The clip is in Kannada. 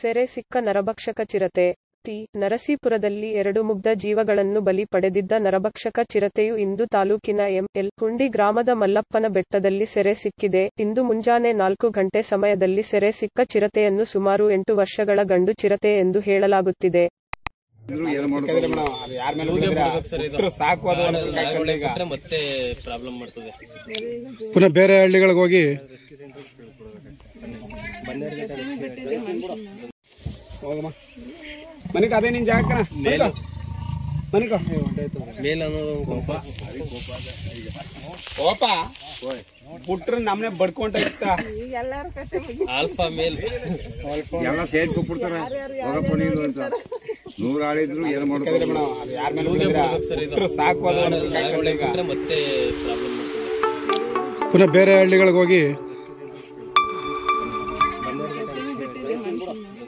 ಸೆರೆ ಸಿಕ್ಕ ನರಭಕ್ಷಕ ಚಿರತೆ ತಿ ನರಸೀಪುರದಲ್ಲಿ ಎರಡು ಮುಗ್ಧ ಜೀವಗಳನ್ನು ಬಲಿ ಪಡೆದಿದ್ದ ನರಭಕ್ಷಕ ಚಿರತೆಯು ಇಂದು ತಾಲೂಕಿನ ಎಂ ಎಲ್ ಹುಂಡಿ ಗ್ರಾಮದ ಮಲ್ಲಪ್ಪನ ಬೆಟ್ಟದಲ್ಲಿ ಸೆರೆ ಸಿಕ್ಕಿದೆ ಇಂದು ಮುಂಜಾನೆ ನಾಲ್ಕು ಗಂಟೆ ಸಮಯದಲ್ಲಿ ಸೆರೆ ಸಿಕ್ಕ ಚಿರತೆಯನ್ನು ಸುಮಾರು ಎಂಟು ವರ್ಷಗಳ ಗಂಡು ಚಿರತೆ ಎಂದು ಹೇಳಲಾಗುತ್ತಿದೆ ಇದ್ರು ಏನು ಸಿಕ್ಕಿದ್ರೆ ಮಾಡ್ಬೋದು ಮೇಡಮ್ ಅದು ಯಾರ ಮೇಲೆ ಬಿಟ್ಟಿದ್ದೀರಾ? ಬಿಟ್ರು ಸಾಕು ಅದು ಅಂತ ಕಾಯ್ಕೊಂಡು ಈಗ ಮತ್ತೆ ಪ್ರಾಬ್ಲಮ್ ಮಾಡ್ತದೆ ಪುನಃ ಬೇರೆ ಹಳ್ಳಿಗಳಿಗೆ ಹೋಗಿ ಹೋಗಮ್ಮ ಮನಿಕ ಅದೇ ನಿನ್ ಜಾಗಕ್ಕನ ಮನಿಕ ಮನಿಕ ಮೇಲ್ ಅನ್ನೋದು ಕೋಪ ಓಪ ಬಿಟ್ರೆ ನಮ್ನೆ ಬಡ್ಕೊಂತ ಇತ್ತ ಆಲ್ಫಾ ಮೇಲ್ ಎಲ್ಲ ಸೇರ್ಕೊಬಿಡ್ತಾರ ಹೋಗಪ್ಪ ನೀನು ಅಂತ ನೂರು ಆಳಿದ್ರು ಏನು ಸಿಕ್ಕಿದ್ರೆ ಮಾಡ್ಬೋದು ಮೇಡಮ್ ಅದು ಯಾರ ಮೇಲೆ ಬಿಟ್ಟಿದ್ದೀರಾ? ಬಿಟ್ರು ಸಾಕು ಅದು ಅಂತ ಕಾಯ್ಕೊಂಡು ಈಗ ಮತ್ತೆ ಪ್ರಾಬ್ಲಮ್ ಮಾಡ್ತದೆ ಪುನಃ ಬೇರೆ ಹಳ್ಳಿಗಳಿಗೆ ಹೋಗಿ